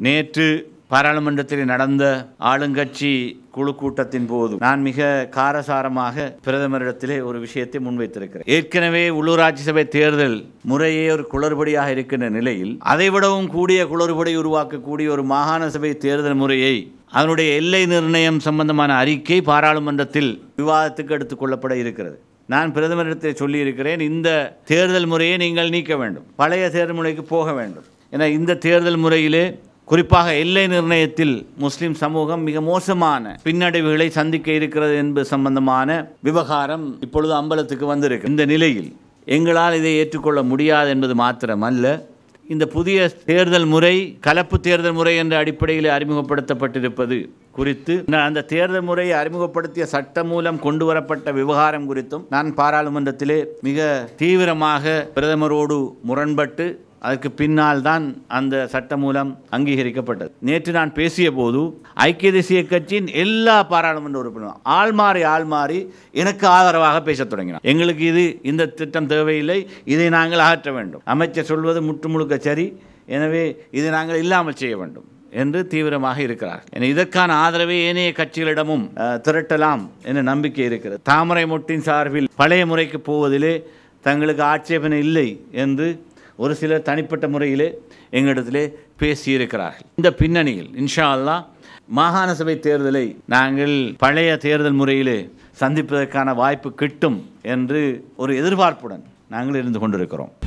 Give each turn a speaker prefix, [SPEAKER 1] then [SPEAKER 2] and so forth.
[SPEAKER 1] நேற்று பாராளுமன்றத்தில் நடந்த ஆளுங்கட்சி குழு கூட்டத்தின் போது நான் மிக காரசாரமாக பிரதமரிடத்திலே ஒரு விஷயத்தை முன்வைத்திருக்கிறேன் ஏற்கனவே உள்ளூராட்சி சபை தேர்தல் முறையே ஒரு குளறுபடியாக இருக்கின்ற நிலையில் அதைவிடவும் கூடிய குளறுபடி உருவாக்கக்கூடிய ஒரு மாகாண சபை தேர்தல் முறையை அதனுடைய எல்லை நிர்ணயம் சம்பந்தமான அறிக்கை பாராளுமன்றத்தில் விவாதத்துக்கு எடுத்துக் கொள்ளப்பட இருக்கிறது நான் பிரதமரிடத்தில் சொல்லியிருக்கிறேன் இந்த தேர்தல் முறையை நீங்கள் நீக்க வேண்டும் பழைய தேர்தல் முறைக்கு போக வேண்டும் என இந்த தேர்தல் முறையிலே குறிப்பாக எல்லை நிர்ணயத்தில் முஸ்லிம் சமூகம் மிக மோசமான பின்னடைவுகளை சந்திக்க இருக்கிறது என்பது சம்பந்தமான விவகாரம் இப்பொழுது அம்பலத்துக்கு வந்திருக்கு இந்த நிலையில் எங்களால் இதை ஏற்றுக்கொள்ள முடியாது என்பது மாத்திரமல்ல இந்த புதிய தேர்தல் முறை கலப்பு தேர்தல் முறை என்ற அடிப்படையில் அறிமுகப்படுத்தப்பட்டிருப்பது குறித்து நான் அந்த தேர்தல் முறையை அறிமுகப்படுத்திய சட்டம் மூலம் கொண்டு வரப்பட்ட விவகாரம் குறித்தும் நான் பாராளுமன்றத்திலே மிக தீவிரமாக பிரதமரோடு முரண்பட்டு அதற்கு பின்னால் தான் அந்த சட்ட மூலம் அங்கீகரிக்கப்பட்டது நேற்று நான் பேசிய போது ஐக்கிய தேசிய கட்சியின் எல்லா பாராளுமன்ற உறுப்பினரும் ஆள் மாறி ஆள் மாறி எனக்கு ஆதரவாக பேசத் தொடங்கினார் எங்களுக்கு இது இந்த திட்டம் தேவையில்லை இதை நாங்கள் அகற்ற வேண்டும் அமைச்சர் சொல்வது முற்று முழுக்க சரி எனவே இதை நாங்கள் இல்லாமல் செய்ய வேண்டும் என்று தீவிரமாக இருக்கிறார் என இதற்கான ஆதரவை ஏனைய கட்சிகளிடமும் அஹ், திரட்டலாம் என்ற நம்பிக்கை இருக்கிறது தாமரை மொட்டின் சார்பில் பழைய முறைக்கு போவதிலே தங்களுக்கு ஆட்சேபனை இல்லை என்று ஒரு சிலர் தனிப்பட்ட முறையிலே எங்களிடத்திலே பேசியிருக்கிறார்கள் இந்த பின்னணியில் இன்ஷா அல்லாஹ் மாகாண சபை தேர்தலை நாங்கள் பழைய தேர்தல் முறையிலே சந்திப்பதற்கான வாய்ப்பு கிட்டும் என்று ஒரு எதிர்பார்ப்புடன் நாங்கள் இருந்து கொண்டிருக்கிறோம்